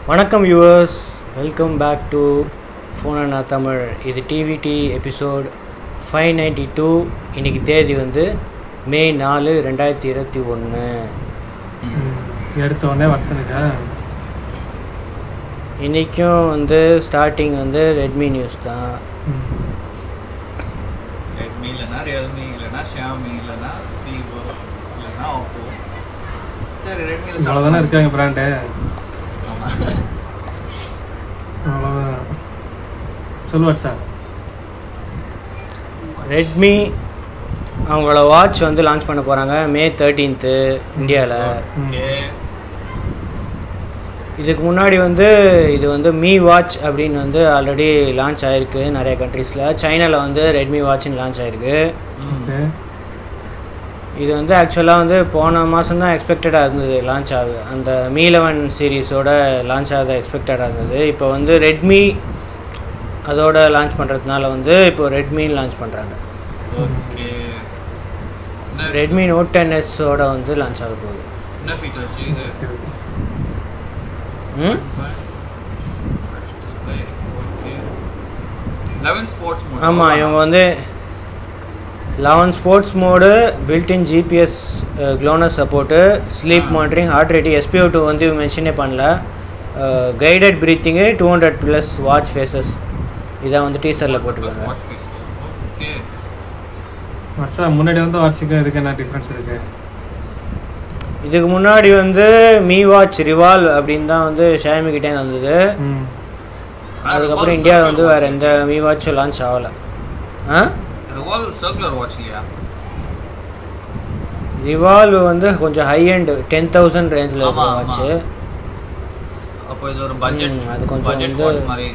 வணக்கம் viewers welcome back to phone அண்ணா தமிழ் இது DVD episode five ninety two இன்றைக்கி தேதி வந்து மே நாலு ரெண்டாயிரத்தி இருபத்தி ஒன்று எடுத்த உடனே வருஷனுக்கா இன்றைக்கும் வந்து ஸ்டார்டிங் வந்து ரெட்மி நியூஸ் தான் ரெட்மி இல்லைன்னா ரியல்மி இல்லைன்னா ஷியாமி இல்லைன்னா விவோ இல்லைன்னா ஓப்போ சரி ரெட்மியில் அவ்வளோதானே இருக்காங்க பிராண்டு ஆமாம் அவ்வளோதான் சொல்லுவாட் சார் ரெட்மி அவங்களோட வாட்ச் வந்து லான்ச் பண்ண போகிறாங்க மே தேர்ட்டீன்த்து இந்தியாவில் ஓகே இதுக்கு முன்னாடி வந்து இது வந்து மீ வாட்ச் அப்படின்னு வந்து ஆல்ரெடி லான்ச் ஆயிருக்கு நிறைய கண்ட்ரீஸில் சைனாவில் வந்து ரெட்மி வாட்ச்னு லான்ச் ஆயிருக்கு ஓகே இது வந்து ஆக்சுவலாக வந்து போன மாதம் தான் எக்ஸ்பெக்டடாக இருந்தது லான்ச் ஆகுது அந்த மீ லெவன் சீரீஸோட லான்ச் ஆகுது எக்ஸ்பெக்டடாக இருந்தது இப்போ வந்து ரெட்மி அதோட லான்ச் பண்ணுறதுனால வந்து இப்போ ரெட்மின்னு லான்ச் பண்ணுறாங்க ஓகே என்ன ரெட்மி நோட் டென் எஸ்ஸோட வந்து லான்ச் ஆக போகுது என்ன ஃபீச்சர்ஸ் இது okay okay hmm eleven sports mode ஆமாம் இவங்க வந்து eleven sports mode built in GPS GLONASS support sleep ah. Monitoring heart rating SPO two வந்து மென்ஷனே பண்ணல guided breathing two hundred plus watch faces இதான் வந்து டீசரில் போட்டிருக்காங்க வாட்ச் ஃபீச்சர்ஸ் ஓகே மச்சா முன்னாடி வந்து வாட்சுக்கும் இதுக்கு என்ன டிஃப்ரென்ஸ் இருக்கு இதுக்கு முன்னாடி வந்து மீ வாட்ச் ரிவால்வ் அப்படின்னு தான் வந்து ஷாமி கிட்டே வந்தது ம் அதுக்கப்புறம் இந்தியாவில் வந்து வேறு எந்த மீ வாட்சும் லான்ச் ஆகலை ஆ ரிவால்வ் சர்க்குலர் வாட்ச் இல்லையா ரிவால்வ் வந்து கொஞ்சம் ஹை எண்ட் டென் தௌசண்ட் ரேஞ்சில் ஆமா, இருக்கிற ஆமா. வாட்ச்சு அப்போ இது ஒரு பட்ஜெட் ம், அது கொஞ்சம் பட்ஜெட் வந்து- வாட்ச் மாதிரி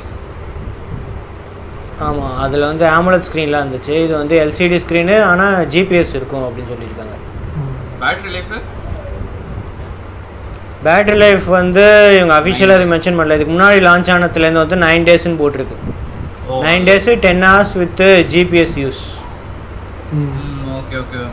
ஆமாம் அதில் வந்து ஆம்புலன்ஸ் ஸ்க்ரீன்லாம் இருந்துச்சு இது வந்து எல்சிடி ஸ்க்ரீனு ஆனால் ஜிபிஎஸ் இருக்கும் அப்படின்னு சொல்லியிருக்காங்க ம். பேட்டரி லைஃப் பேட்டரி லைஃப் வந்து இவங்க அஃபிஷியலாக அது மென்ஷன் பண்ணல இதுக்கு முன்னாடி லான்ச் ஆனதுலேருந்து வந்து நைன் டேஸ்ன்னு போட்டிருக்கு nine days ten hours with GPS use hmm okay okay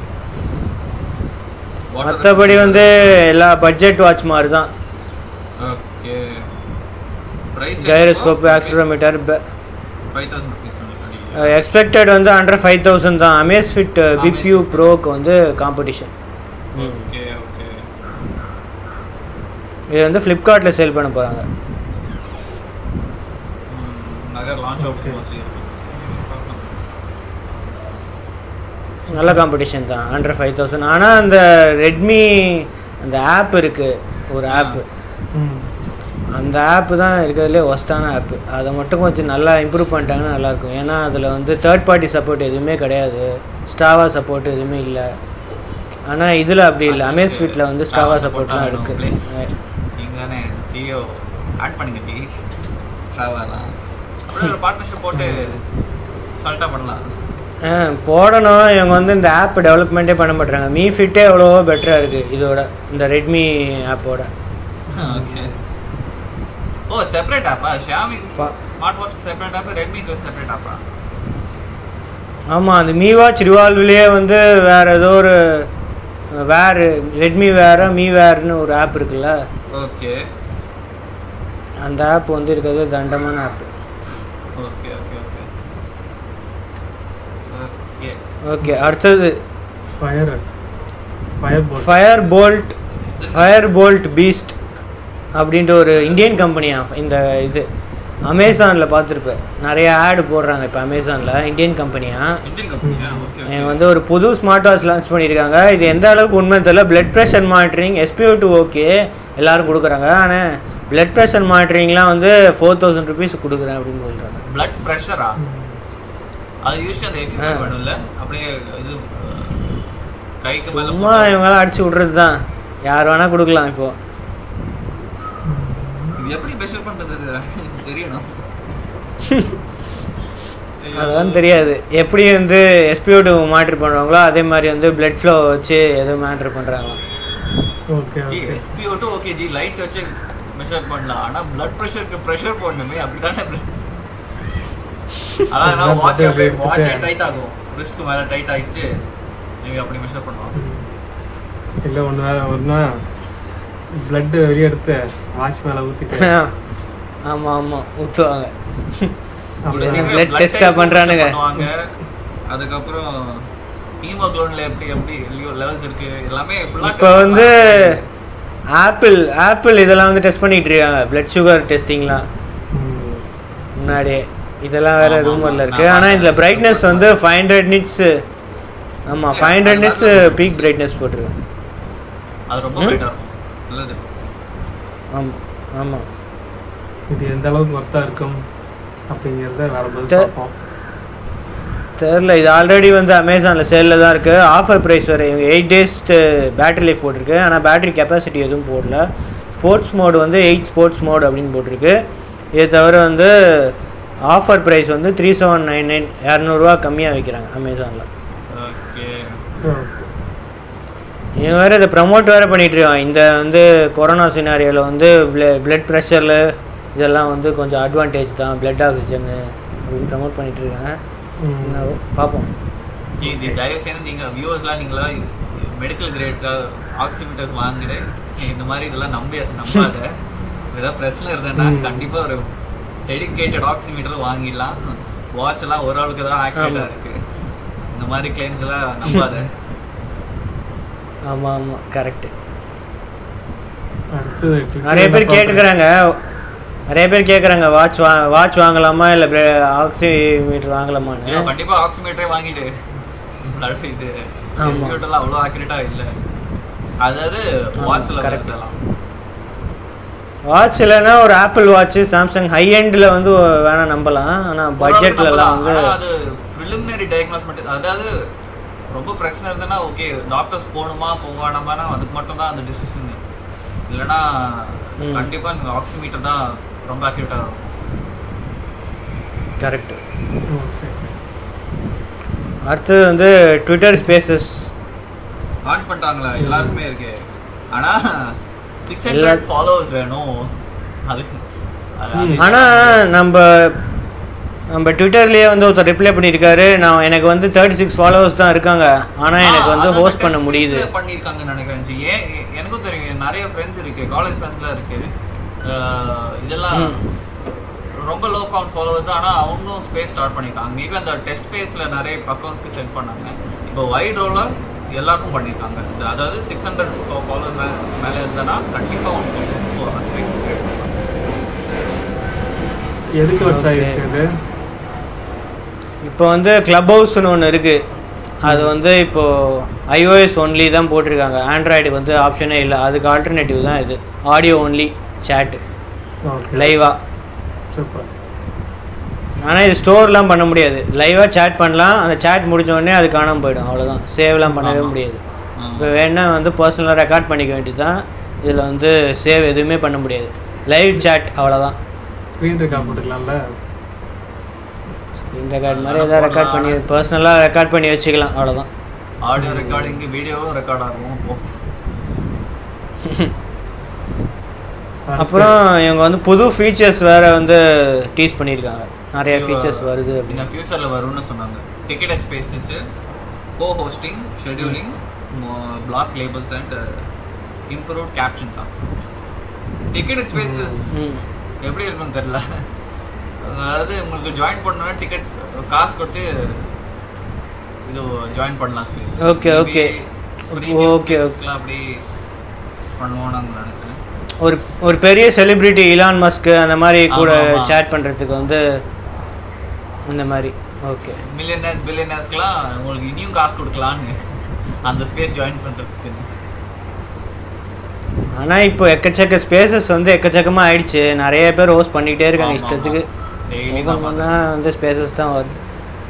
மற்றபடி வந்து எல்லா பட்ஜெட் வாட்ச் மாதிரி தான் okay price gyroscope accelerometer 5000 rupees expected வந்து அண்டர் ஃபைவ் தௌசண்ட் தான் அமேஸ் ஃபிட் பிபியூ ப்ரோக்கு வந்து காம்படிஷன் ஓகே ஓகே இது வந்து ஃப்ளிப்கார்ட்டில் சேல் பண்ண போகிறாங்க நகர் லான்ச் Okay. ஆகும் மோஸ்ட்லி நல்ல காம்படிஷன் தான் அண்டர் ஃபைவ் தௌசண்ட் ஆனால் அந்த ரெட்மி அந்த ஆப் இருக்குது ஒரு ஆப்பு ம் அந்த ஆப்பு தான் இருக்கிறதுலே ஒஸ்டான ஆப்பு அதை மட்டும் கொஞ்சம் நல்லா இம்ப்ரூவ் பண்ணிட்டாங்கன்னா நல்லாயிருக்கும் ஏன்னா அதில் வந்து தேர்ட் பார்ட்டி சப்போர்ட் எதுவுமே கிடையாது ஸ்டாவா சப்போர்ட் எதுவுமே இல்லை ஆனால் இதில் அப்படி இல்லை அமேஸ் வீட்டில் வந்து ஸ்டாவா சப்போர்ட்லாம் இருக்குது நீங்க தானே சிஓ ஆட் பண்ணுங்க டி ஸ்ட்ராவாலாம் அப்படியே ஒரு பார்ட்னர்ஷிப் போட்டு சால்ட்டா பண்ணலாம் ஆ போடணும் இவங்க வந்து இந்த ஆப் டெவலப்மெண்ட்டே பண்ண மாட்டாங்க மீ ஃபிட்டே எவ்வளவோ பெட்டராக இருக்குது இதோட இந்த ரெட்மி ஆப்போட ஓகே ஓ செப்பரேட் ஆப்பா ஷியாமி பா- ஸ்மார்ட் வாட்ச் செப்பரேட் ஆப் ரெட்மிக்கு செப்பரேட் ஆப்பா ஆமாம் அந்த மீ வாட்ச் ரிவால்வ்லேயே வந்து வேறு ஏதோ ஒரு வேறு ரெட்மி வேறு மீ வேறுன்னு ஒரு ஆப் இருக்குல்ல ஓகே அந்த ஆப் வந்து இருக்கிறது தண்டமான app okay okay okay okay okay அடுத்தது ஃபயர் ஃபயர் போர்ட் Fire Boltt Fire Boltt Beast அப்படின்ட்டு ஒரு இந்தியன் கம்பெனியா இந்த இது அமேசானில் பார்த்துருப்பேன் நிறைய ஆடு போடுறாங்க இப்போ அமேசானில் இந்தியன் கம்பெனியா இந்தியன் கம்பெனியா ஓகே இவங்க வந்து ஒரு புது ஸ்மார்ட் வாட்ச் லான்ச் பண்ணியிருக்காங்க இது எந்த அளவுக்கு உண்மை தெரியல blood pressure monitoring SPO two okay எல்லாரும் கொடுக்குறாங்க ஆனால் பிளட் ப்ரெஷர் மானிட்டரிங்லாம் வந்து ஃபோர் தௌசண்ட் ருபீஸ் கொடுக்குறேன் அப்படின்னு சொல்கிறாங்க பிளட் ப்ரெஷரா ம். அது யூஸ்வலி அந்த எக்யூப்மெண்ட் ஆ. வேணும்ல அப்படியே இது அஹ், கைக்கு மேல சும்மா இவங்கெல்லாம் அடிச்சு விட்றது தான் யார் வேணால் கொடுக்கலாம் இப்போ இது எப்படி மெஷர் பண்றது தெரியணும் அதெல்லாம் தெரியாது எப்படி வந்து எஸ்பிஓ டூ மானிட்டர் பண்ணுவாங்களோ அதே மாதிரி வந்து பிளட் ஃப்ளோ வச்சு எதுவும் மானிட்டர் பண்ணுறாங்க ஓகே ஜி ஓகே எஸ்பிஓ2 ஓகே ஜி லைட் வச்சு மெஷர் பண்ணலாம் ஆனா பிளட் பிரஷருக்கு பிரஷர் போடணுமே அப்படிதானே blood- அதான் அதான் நான் வாட்ச் blood அப்படியே எடுத்துட்டு- வாட்ச் டைட் ஆகும் ரிஸ்க் மேல டைட் ஆயிடுச்சு நீங்க அப்படி மெஷர் பண்ணுவாங்க இல்லை ஒன்று ஒன்றா பிளட்டு வெளியே எடுத்து வாட்ச் மேலே ஊற்றிட்டு ஆமா ஆமா ஊத்துவாங்க அப்படிதான். blood test ஆ பண்றானுங்க. பண்ணுவாங்க அதுக்கப்புறம் ஹீமோகுளோபின்ல எப்படி எப்படி லெவல்ஸ் இருக்கு எல்லாமே ஃபுல்லா இப்போ வந்து ஆப்பிள் ஆப்பிள் இதெல்லாம் வந்து டெஸ்ட் பண்ணிட்டு இருக்காங்க பிளட் சுகர் டெஸ்டிங்லாம் ம். முன்னாடியே இதெல்லாம் வேற ஆமா, ரூமர்ல ஆமா. இருக்கு நான் ஆனா இதுல பார்த்தேன். பிரைட்னஸ் வந்து ஃபைவ் ஹண்ட்ரட் நிட்ஸ் ஆமா ஃபைவ் ஹண்ட்ரட் நிட்ஸ் அதனால- பீக் பிரைட்னஸ் போட்டிருக்கேன் அது ரொம்ப ம்? பெட்டர் இருக்கும் நல்லது ஆமா ஆமா இது எந்த அளவுக்கு ஒர்த்தா இருக்கும் அப்படிங்கிறத வேற பதில் தெ- பார்ப்போம் தெரில இது ஆல்ரெடி வந்து அமேசானில் சேலில் தான் இருக்குது ஆஃபர் ப்ரைஸ் வர இவங்க எயிட் டேஸ் பேட்டரி லைஃப் போட்டிருக்கு ஆனால் பேட்டரி கெப்பாசிட்டி எதுவும் போடல ஸ்போர்ட்ஸ் மோடு வந்து எயிட் ஸ்போர்ட்ஸ் மோட் அப்படின்னு போட்டிருக்கு இதை தவிர வந்து ஆஃபர் ப்ரைஸ் வந்து த்ரீ செவன் நைன் நைன் இரநூறுவா கம்மியாக வைக்கிறாங்க அமேசானில் ஓகே இவங்க வேறு இதை ப்ரமோட் வேறு பண்ணிட்டு இருக்காங்க இந்த வந்து கொரோனா சினாரியோவில் வந்து பிளட் ப்ரெஷரில் இதெல்லாம் வந்து கொஞ்சம் அட்வான்டேஜ் தான் பிளட் ஆக்சிஜன் அப்படின்னு ப்ரமோட் பண்ணிட்டு இருக்காங்க ம். என்ன பார்ப்போம் இது தயவு செய்து நீங்க வியூவர்ஸ்லாம் நீங்களா மெடிக்கல் கிரேட் ஆக்சிமீட்டர்ஸ் வாங்கிட்டு இந்த மாதிரி இதெல்லாம் நம்பி நம்பாத ஏதாவது பிரச்சனை இருந்ததுன்னா ம். கண்டிப்பா ஒரு டெடிகேட்டட் ஆக்சிமீட்டர் வாங்கிடலாம் வாட்ச் எல்லாம் ஒரு ஆளுக்கு தான் ஆக்டிவேட்டா ஆமா. இருக்கு இந்த மாதிரி கிளைம்ஸ் எல்லாம் நம்பாத ஆமாம் ஆமாம் கரெக்டு அடுத்தது Twitter நிறைய என்ன பேர் பார்க்குறேன்? கேட்டுக்கிறாங்க நிறைய பேர் கேட்குறாங்க வாட்ச் வா வாட்ச் வாங்கலாமா இல்லை ஆக்சிமீட்டர் வாங்கலாமான்னு ஐயோ, கண்டிப்பா ஆக்சிமீட்டரே வாங்கிட்டு நடு- இது ஆமா. எல்லாம் அவ்வளோ ஆக்யூரேட்டா இல்ல அதாவது வாட்ச்ல correct. வருதலாம் வாட்ச் இல்லைன்னா ஒரு ஆப்பிள் வாட்ச் சாம்சங் ஹை எண்டில் வந்து வேணா நம்பலாம் ஆனால் பட்ஜெட்லலாம் வந்து ஆனா அது ப்ரிலிமினரி டயக்னோஸ் மட்டும் அதாவது ரொம்ப பிரச்சனை இருந்ததுன்னா ஓகே டாக்டர்ஸ் போகணுமா போக வேணாமானா அதுக்கு மட்டும் தான் அந்த டிசிஷன் இல்லைன்னா ம். கண்டிப்பா நீங்க ஆக்சிமீட்டர் தான் ரொம்ப அக்யூரேட்டா இருக்கும் கரெக்ட் Okay. அடுத்தது வந்து ட்விட்டர் ஸ்பேசஸ் லான்ச் பண்ணிட்டாங்களா எல்லாருக்குமே இருக்கு ஆனா சிக்ஸ் எல்லா- ஹண்ட்ரட் ஃபாலோவர்ஸ் வேணும் அது அது- அது ம். ஆனால் நம்ம நம்ம ட்விட்டர்லேயே வந்து ஒருத்தர் ரிப்ளை பண்ணியிருக்காரு நான் எனக்கு வந்து தேர்ட்டி சிக்ஸ் ஃபாலோவர்ஸ் தான் இருக்காங்க ஆனால் எனக்கு ஆ, வந்து அது ஹோஸ்ட் அந்த பண்ண test முடியுது fees பண்ணிருக்காங்கன்னு நினைக்கிறேன் ஜி. ஏன் எ- எனக்கும் தெரியும் நிறைய ஃப்ரெண்ட்ஸ் இருக்கு காலேஜ் ஃப்ரெண்ட்ஸ்லாம் இருக்கு அஹ், இதெல்லாம் ம். ரொம்ப லோ கவுண்ட் ஃபாலோவர்ஸ் தான் ஆனா அவங்களும் ஸ்பேஸ் ஸ்டார்ட் பண்ணிருக்காங்க மேபி அந்த டெஸ்ட் ஃபேஸ்ல நிறைய அக்கௌண்ட்ஸ்க்கு சென்ட் பண்ணாங்க இப்போ வைட் ரோலர் எல்லாருக்கும் பண்ணிருக்காங்க இந்த- அதாவது சிக்ஸ் ஹண்ட்ரட் ஃபாலோவர்ஸ் மேல மேல இருந்தனா கண்டிப்பா உங்களுக்கு ஸ்பேஸ் கிரியேட் பண்ணலாம் எதுக்கு வச்சா Okay. யூஸ் இது இப்போ வந்து கிளப் ஹவுஸ்னு ஒன்று இருக்குது அது வந்து இப்போ iOS ஒன்லி தான் போட்டிருக்காங்க ஆண்ட்ராய்டுக்கு வந்து ஆப்ஷனே இல்லை அதுக்கு ஆல்டர்னேட்டிவ் தான் இது ஆடியோ ஒன்லி சேட்டு ஓகே லைவாக சூப்பர் ஆனால் இது ஸ்டோர்லாம் பண்ண முடியாது லைவாக சேட் பண்ணலாம் அந்த சேட் முடிஞ்ச உடனே அது காணாமல் போயிடும் அவ்வளோதான் சேவ்லாம் பண்ணவே ஆமா. முடியாது ஆ. இப்போ வேணா வந்து பர்சனலாக ரெக்கார்ட் பண்ணிக்க வேண்டியது தான் இதில் வந்து சேவ் எதுவுமே பண்ண முடியாது லைவ் சேட் அவ்வளோதான் ஸ்க்ரீன் ரெக்கார்ட் போட்டுக்கலாம்ல இந்த ரெக்கார்ட் மாதிரி எதாவது ரெக்கார்ட் பண்ணி பர்சனலாக ரெக்கார்ட் பண்ணி வச்சுக்கலாம் அவ்வளோதான் ஆடியோ ரெக்கார்டிங் வீடியோவும் ரெக்கார்ட் ஆகும் இப்போ. அப்புறம் இவங்க வந்து புது ஃபீச்சர்ஸ் வேற வந்து டீஸ் பண்ணியிருக்காங்க நிறைய ஃபீச்சர்ஸ் வருது இந்த அப்படின்னு ஃபியூச்சர்ல வரும்னு சொன்னாங்க ticketed spaces co hosting scheduling block labels and improve caption தான் டிக்கெட் எக்ஸ்பேசஸ் ம். எப்படி இருக்கும்னு தெரியல அதாவது உங்களுக்கு ஜாயின் பண்ணணும்னா டிக்கெட் காசு கொடுத்து இது ஜாயின் பண்ணலாம் space Okay, okay. Okay, okay. அப்படி பண்ணுவோம் நாங்க நினைக்கிறேன் ஒரு ஒரு பெரிய செலிபிரிட்டி இலான் மஸ்க் அந்த மாதிரி கூட ஆமா, ஆமா. சேட் பண்ணுறதுக்கு வந்து இந்த மாதிரி ஓகே மில்லியனர்ஸ் பில்லியனர்ஸ்க்குலாம் உங்களுக்கு இனியும் காசு கொடுக்கலான்னு அந்த ஸ்பேஸ் ஜாயின் பண்றதுக்கு ஆனால் இப்போ எக்கச்சக்க ஸ்பேசஸ் வந்து எக்கச்சக்கமாக ஆயிடுச்சு நிறைய பேர் ஹோஸ்ட் பண்ணிக்கிட்டே இருக்காங்க ஆமா, இஷ்டத்துக்கு டெய்லி open பண்ணா வந்து ஸ்பேசஸ் தான் வருது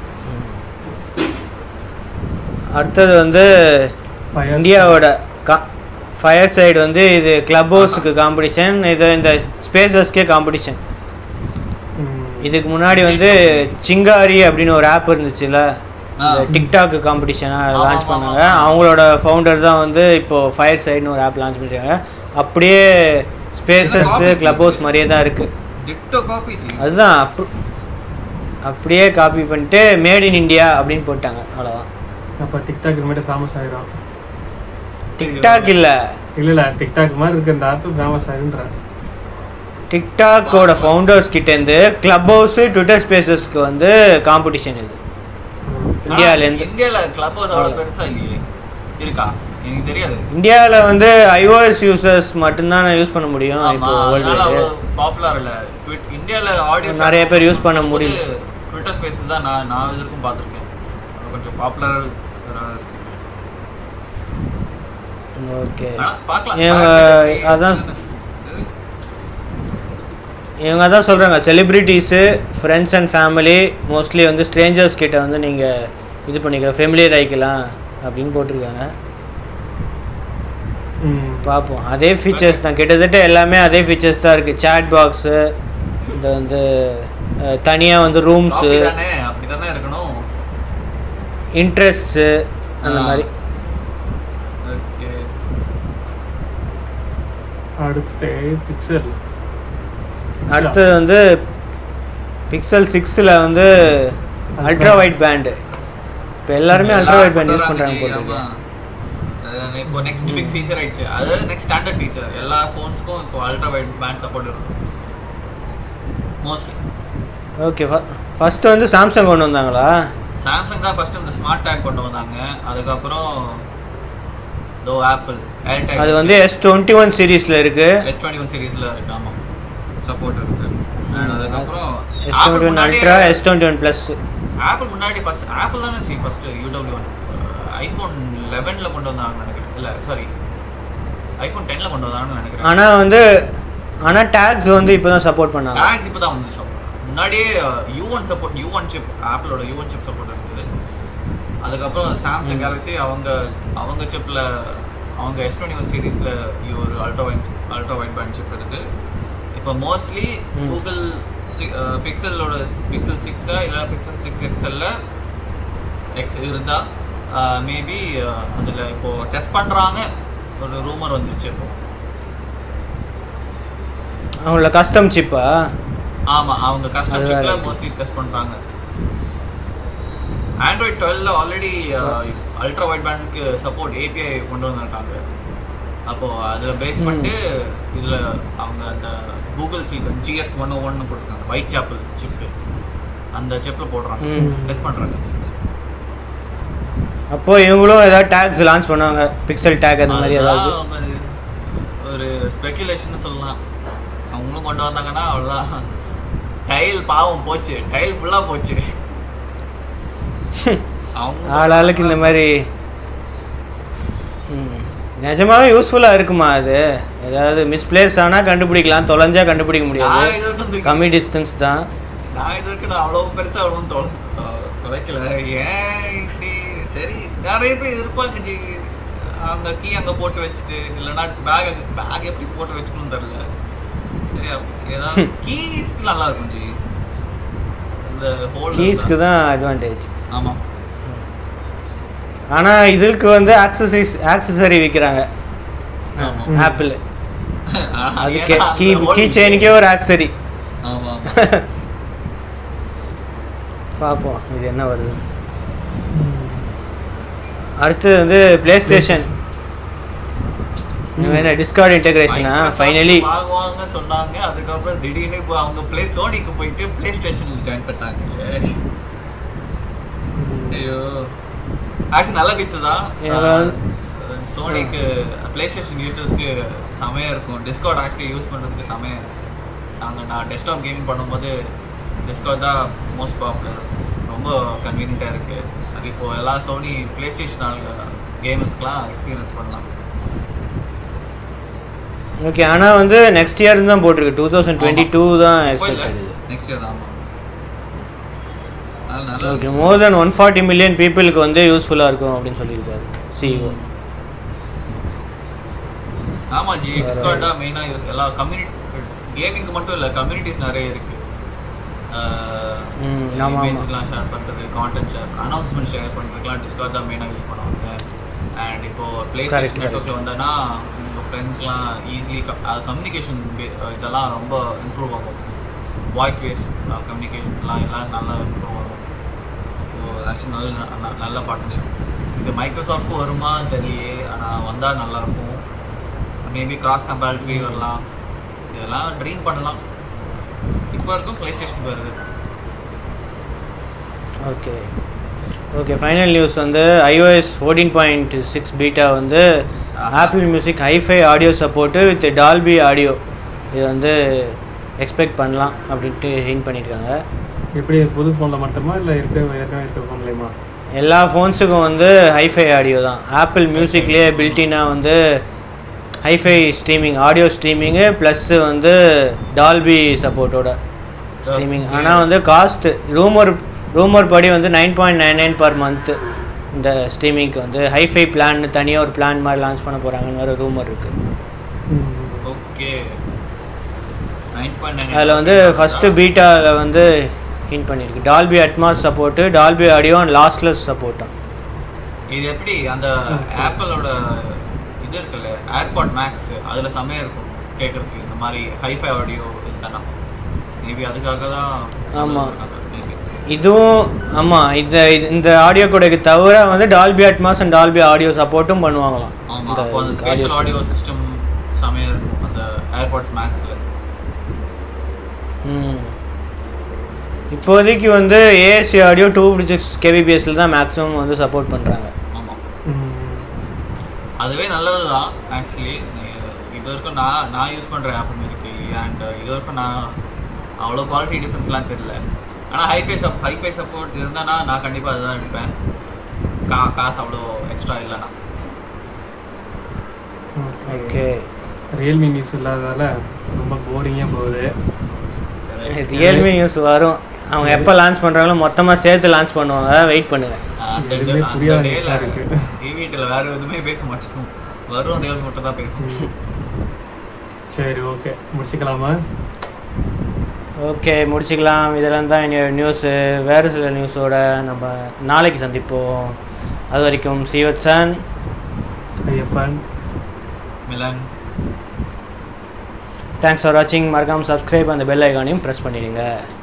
அடுத்தது வந்து Fire இந்தியாவோட கா ஃபயர் சைடு வந்து இது கிளப் ஹவுஸுக்கு காம்படிஷன் இது இந்த ஸ்பேசஸ்க்கே காம்படிஷன் ம். இதுக்கு முன்னாடி வந்து சிங்காரி அப்படின்னு ஒரு ஆப் இருந்துச்சுல்ல ஆ. டிக்டாக் காம்படிஷனாக ஆமா, லான்ச் ஆமா, பண்ணாங்க ஆமா. அவங்களோட ஃபவுண்டர் தான் வந்து இப்போ ஃபயர் சைடுன்னு ஒரு ஆப் லான்ச் பண்ணிருக்காங்க அப்படியே ஸ்பேசஸ் copy கிளப் ஹவுஸ் மாதிரியே தான் இருக்கு டிக்டோ காப்பி அதுதான் அப்பு- அப்படியே காப்பி பண்ணிட்டு மேட் இன் இந்தியா அப்படின்னு போட்டாங்க அவ்வளோதான் அப்ப டிக்டாக் இனிமேட்டு ஃபேமஸ் ஆயிடும் டிக்டாக் இல்லை இல்ல இல்ல டிக்டாக் மாதிரி இருக்க இந்த ஆப் ஃபேமஸ் ஆயிடுன்றேன் டிக்டாக்கோட ஃபவுண்டர்ஸ் கிட்டேருந்து கிளப் ஹவுஸு ட்விட்டர் ஸ்பேசஸ்க்கு வந்து காம்படிஷன் இது இந்தியாவிலேருந்து இந்தியால கிளப் ஹவுஸ் அவ்வளவு பெருசா இல்லையே இருக்கா எனக்கு தெரியாது இந்தியாவில் வந்து ஐஓஎஸ் யூசர்ஸ் மட்டும்தான் யூஸ் பண்ண முடியும் ஆமா இப்போ அதனால வேர்ல்டு அவ்வளவு பாப்புலர் இல்ல ட்விட்- இந்தியால ஆடியன்ஸ் நிறைய பேர் use பண்ண முடியல. ட்விட்டர் ஸ்பேசஸ் தான் நான் நான் இதற்கும் பார்த்திருக்கேன் அது கொஞ்சம் பாப்புலர் ஓகே பார்க்கலாம் இவங்க பார்க்கலாம். அதான் இவங்க தான் சொல்கிறாங்க celebrities friends and family mostly வந்து ஸ்ட்ரேஞ்சர்ஸ் கிட்ட வந்து நீங்கள் இது பண்ணிக்கலாம் ஃபெமிலியர் ஆகிக்கலாம் அப்படின்னு போட்டிருக்காங்க ம். பார்ப்போம் அதே ஃபீச்சர்ஸ் தான் கிட்டத்தட்ட எல்லாமே அதே ஃபீச்சர்ஸ் தான் இருக்குது சேட் பாக்ஸு இந்த வந்து தனியாக வந்து ரூம்ஸு அப்படிதானே அப்படிதானே இருக்கணும் இன்ட்ரெஸ்ட்ஸு அந்த ஆ. மாதிரி ஓகே அடுத்து பிக்சல் அடுத்து வந்து பிக்சல் சிக்ஸில் வந்து அல்ட்ரா வைட் பேண்டு இப்போ எல்லாருமே அல்ட்ரா வைட் பேண்ட் யூஸ் பண்ணுறாங்க போட்டுருக்கு இப்போ நெக்ஸ்ட் பிக் ஃபீச்சர் ஆயிடுச்சு அதாவது நெக்ஸ்ட் ஸ்டாண்டர்ட் ஃபீச்சர் எல்லா ஃபோன்ஸ்க்கும் இப்போ அல்ட்ரா வைட் பேண்ட் சப்போர்ட் இருக்கும் மோஸ்ட்லி ஓகே ஃபர்ஸ்ட் வந்து சாம்சங் கொண்டு வந்தாங்களா சாம்சங் தான் ஃபர்ஸ்ட் இந்த ஸ்மார்ட் டேக் கொண்டு வந்தாங்க அதுக்கப்புறம் தோ ஆப்பிள் ஏர்டேக் அது வந்து எஸ் டுவெண்ட்டி ஒன் சீரீஸில் இருக்குது எஸ் டுவெண்ட்டி ஒன் சீரீஸ்ல இருக்கு ஆமா சப்போர்ட் இருக்கு And அதுக்கப்புறம் எஸ் ஆப்பிள் டுவெண்ட்டி ஒன் முன்னாடியே ultra S twenty one plus Apple முன்னாடி ஃபர்ஸ்ட் ஆப்பிள் தானே சரி ஃபர்ஸ்ட் யூடபிள்யூ ஒன் ஐஃபோன் லெவனில் கொண்டு வந்தாங்கன்னு நினைக்கிறேன் இல்லை சாரி ஐஃபோன் டென்னில் கொண்டு வந்தாங்கன்னு நினைக்கிறேன் ஆனால் வந்து ஆனால் டேக்ஸ் வந்து இப்போ தான் சப்போர்ட் பண்ணாங்க டேக்ஸ் இப்போ தான் வந்துச்சு முன்னாடியே U one support U one chip ஆப்பிளோட யூ ஒன் சிப் சப்போர்ட் இருக்குது அதுக்கப்புறம் சாம்சங் கேலக்ஸி அவங்க அவங்க சிப்பில் அவங்க எஸ் டுவெண்ட்டி ஒன் சீரீஸில் ஒரு ultra wide ultra wide band chip இருக்குது இப்போ மோஸ்ட்லி ம். கூகுள் பிக்சலோட பிக்சல் சிக்ஸா இல்லை பிக்சல் சிக்ஸ் எக்ஸல்ல எக்ஸ் இருந்தால் மேபி அதில் இப்போ டெஸ்ட் பண்ணுறாங்க ஒரு ரூமர் வந்துருச்சு இப்போ அவங்கள கஸ்டம் சிப்பா ஆமா அவங்க கஸ்டம் அது வேற சிப்ல இருக்கு. மோஸ்ட்லி டெஸ்ட் பண்றாங்க ஆண்ட்ராய்ட் டுவெல்ல ஆல்ரெடி அல்ட்ரா வைட் பேண்டுக்கு சப்போர்ட் ஏபிஐ கொண்டு வந்திருக்காங்க அப்போ அதுல பேஸ் ம். பண்ணிட்டு இதுல அவங்க அந்த கூகுள் சீக் ஜிஎஸ் ஒன் ஓ ஒன்னு போட்டிருக்காங்க ஒயிட் சாப்பிள் சிப்பு அந்த சிப்ல போடுறாங்க ம். டெஸ்ட் பண்றாங்க அப்போ இவங்களும் ஏதாவது டேக்ஸ் லான்ச் பண்ணுவாங்க பிக்சல் டேக் அந்த மாதிரி அதுதான் ஏதாவது அவங்க அது ஒரு ஸ்பெகுலேஷன் சொல்லலாம் அவங்களும் கொண்டு வந்தாங்கன்னா அவ்வளோதான் டைல் பாவம் போச்சு டைல் ஃபுல்லா போச்சு அவங்க ஆளாளுக்கு இந்த மாதிரி ம். நிஜமாவே யூஸ்ஃபுல்லாக இருக்குமா அது ஏதாவது மிஸ்பிளேஸ் ஆனால் கண்டுபிடிக்கலாம் தொலைஞ்சா கண்டுபிடிக்க நான் முடியாது இது வரைக்கும் இந்த- கம்மி டிஸ்டன்ஸ் தான் நான் இது வரைக்கும் நான் அவ்வளவு பெருசா அவ்வளவு தொலை தொ- தொலைக்கல ஏன் இப்படி சரி நிறைய பேர் இருப்பாங்க ஜி அவங்க கீ அங்க போட்டு வச்சுட்டு இல்லைன்னா பேக் பேக் எப்படி போட்டு வச்சுக்கணும்னு தெரியல சரியா ஏதாவது கீஸ்க்கு நல்லா இருக்கும் ஜி இந்த ஹோல் கீஸ்க்கு தான் அட்வான்டேஜ் ஆமா ஆனால் இதுக்கு வந்து ஆக்சசரிஸ் ஆக்சசரி விற்கிறாங்க ஆமா. ஆப்பிள் அதுக்கு ஏன்னா கீ அந்த hole கீ செயினுக்கே ஒரு ஆக்சரி ஆமா ஆமா. பார்ப்போம் இது என்ன வருது அடுத்து வந்து ப்ளே ஸ்டேஷன் என்ன டிஸ்கார்ட் இன்டெகிரேஷனா Microsoft ஃபைனலி வாங்குவாங்க சொன்னாங்க அதுக்கப்புறம் திடீர்னு இப்போ அவங்க பிளே சோனிக்கு போயிட்டு பிளே ஸ்டேஷன் ஜாயின் பண்ணிட்டாங்க ஐயோ ஆக்சுவலி நல்ல ஃபீச்சர் தான் ஏதாவது- சோனிக்கு பிளே ஸ்டேஷன் யூசர்ஸ்க்கு செமையா இருக்கும் டிஸ்கவுண்ட் ஆக்சுவலி யூஸ் பண்ணுறதுக்கு செமையா நாங்கள் நான் டெஸ்க்டாப் கேமிங் பண்ணும்போது டிஸ்கவுண்ட் தான் மோஸ்ட் பாப்புலர் ரொம்ப கன்வீனியண்ட்டாக இருக்குது அது இப்போ எல்லா சோனி பிளே ஸ்டேஷன் ஆளுங்க கேமர்ஸ்க்குலாம் எக்ஸ்பீரியன்ஸ் பண்ணலாம் ஓகே ஆனால் வந்து நெக்ஸ்ட் இயர் தான் போட்டிருக்கு டூ தௌசண்ட் டுவெண்ட்டி டூ தான் எக்ஸ்பெக்ட் ஆகுது நெக்ஸ்ட் இயர் ஆமாம் அது நல்லா okay more then one forty million பீப்புளுக்கு வந்து யூஸ்ஃபுல்லாக இருக்கும் அப்படின்னு சொல்லியிருக்காரு சிஇஓ ஆமா ஜி டிஸ்கார்ட் தான் மெயினா எல்லா கம்யூனிட்டி கேமிங்க்கு மட்டும் இல்ல கம்யூனிட்டிஸ் நிறைய இருக்கு ம், ஆமா, ஆமா. இமேஜ்லாம் ஷேர் பண்றது கான்டென்ட் ஷேர் அனௌன்ஸ்மெண்ட் ஷேர் பண்றதுக்குலாம் டிஸ்கார்ட் தான் மெயினா யூஸ் பண்ணுவாங்க அண்ட் இப்போ ப்ளே Correct, ஸ்டேஷன் நெட்ஒர்க்ல வந்தனா உங்க ஃப்ரெண்ட்ஸ்லாம் ஈஸிலி கம்யூனிகேஷன் இதெல்லாம் ரொம்ப இம்ப்ரூவ் ஆகும் வாய்ஸ் பேஸ் கம்யூனிகேஷன்ஸ்லாம் எல்லாம் நல்லா இம்ப்ரூவ் ஆகும் ஸோ ஆக்சுவலி நல்ல ந- நல்ல பார்ட்னர்ஷிப் இது மைக்ரோசாஃப்ட்க்கு வருமான்னு தெரியலையே ஆனால் வந்தால் நல்லா இருக்கும் மேபி கிராஸ் கம்பேரிட்டிவ் வரலாம் இதெல்லாம் ட்ரீம் பண்ணலாம் இப்போ இருக்கும் ப்ளே ஸ்டேஷன் வருது ஓகே ஓகே ஃபைனல் நியூஸ் வந்து iOS fourteen point six beta வந்து Apple music hi fi audio support with Dolby audio இது வந்து எக்ஸ்பெக்ட் பண்ணலாம் அப்படின்ட்டு ஹிண்ட் பண்ணியிருக்காங்க எப்படி புது ஃபோனில் மட்டுமா இல்லை இருக்க ஏற்கனவே இருக்க ஃபோன்லேயுமா எல்லா ஃபோன்ஸுக்கும் வந்து ஹைஃபை ஆடியோ தான் ஆப்பிள் மியூசிக்லேயே பில்டினாக வந்து ஹைஃபை ஸ்ட்ரீமிங் ஆடியோ ஸ்ட்ரீமிங்கு ப்ளஸ்ஸு வந்து டால்பி சப்போர்ட்டோட ஸ்ட்ரீமிங் ஆனால் வந்து காஸ்ட்டு ரூமர் ரூமர் படி வந்து nine point nine nine per month இந்த ஸ்ட்ரீமிங்க்கு வந்து ஹைஃபை பிளான் தனியாக ஒரு பிளான் மாதிரி லான்ச் பண்ண போகிறாங்கன்னு வேறு ரூமர் இருக்குது ஓகே நைன் பாயிண்ட் அதில் வந்து ஃபஸ்ட்டு பீட்டாவில் வந்து ஹிண்ட் பண்ணியிருக்கு Dolby Atmos support Dolby audio and lossless சப்போர்ட்டும் இது எப்படி அந்த Okay. ஆப்பிளோட இது இருக்குல்ல ஏர்பாட் மேக்ஸ் அதில் செம்மையாக இருக்கும் கேட்குறதுக்கு இந்த மாதிரி ஹைஃபை ஆடியோ இருக்கானா மேபி அதுக்காக தான் ஆமா. மேபி இதுவும் ஆமாம் இந்த இது- இந்த ஆடியோ கூடக்கு தவிர வந்து Dolby Atmos and Dolby audio சப்போர்ட்டும் பண்ணுவாங்களாம் ஆமாம் இந்த அப்போ அந்த audio special system. Audio system செம்மையாக இருக்கும் அந்த ஏர்பாட்ஸ் மேக்ஸில் ம் இப்போதைக்கு வந்து AAC audio two fifty six கேபிபிஎஸ்ல தான் மேக்ஸிமம் வந்து சப்போர்ட் பண்ணுறாங்க ஆமாம் அதுவே நல்லது தான் ஆக்சுவலி இது வரைக்கும் நான் நான் யூஸ் பண்ணுறேன் ஆப்பிள் மியூசிக் அண்ட் இது வரைக்கும் நான் அவ்வளோ குவாலிட்டி டிஃப்ரென்ஸ்லாம் தெரியல ஆனால் ஹைஃபை சப் ஹைஃபை சப்போர்ட் இருந்தானா நான் கண்டிப்பாக அதுதான் எடுப்பேன் கா காசு அவ்வளோ எக்ஸ்ட்ரா இல்லைனா ஓகே ரியல்மி நியூஸ் இல்லாததால ரொம்ப போரிங்காக போகுது ரியல்மி நியூஸ் வரும் அவங்க எப்போ லான்ச் பண்ணுறாங்களோ மொத்தமாக சேர்த்து லான்ச் பண்ணுவாங்க வெயிட் பண்ணுங்க அந்த எதுவுமே புரியாத news ஆ இருக்கு. டிவிட்டில் வேறு எதுவுமே பேச மாட்டோம் வரும் ரியல் மட்டும் தான் பேசணும் சரி ஓகே முடிச்சுக்கலாமா ஓகே முடிச்சுக்கலாம் இதெல்லாம் தான் என்னோட நியூஸு வேறு சில நியூஸோட நம்ம நாளைக்கு சந்திப்போம் அது வரைக்கும் சீவத்சன் ஐயப்பன் மிலன் தேங்க்ஸ் ஃபார் வாட்சிங் மறக்காமல் சப்ஸ்கிரைப் அந்த பெல் ஐக்கானையும் ப்ரெஸ் பண்ணிடுங்க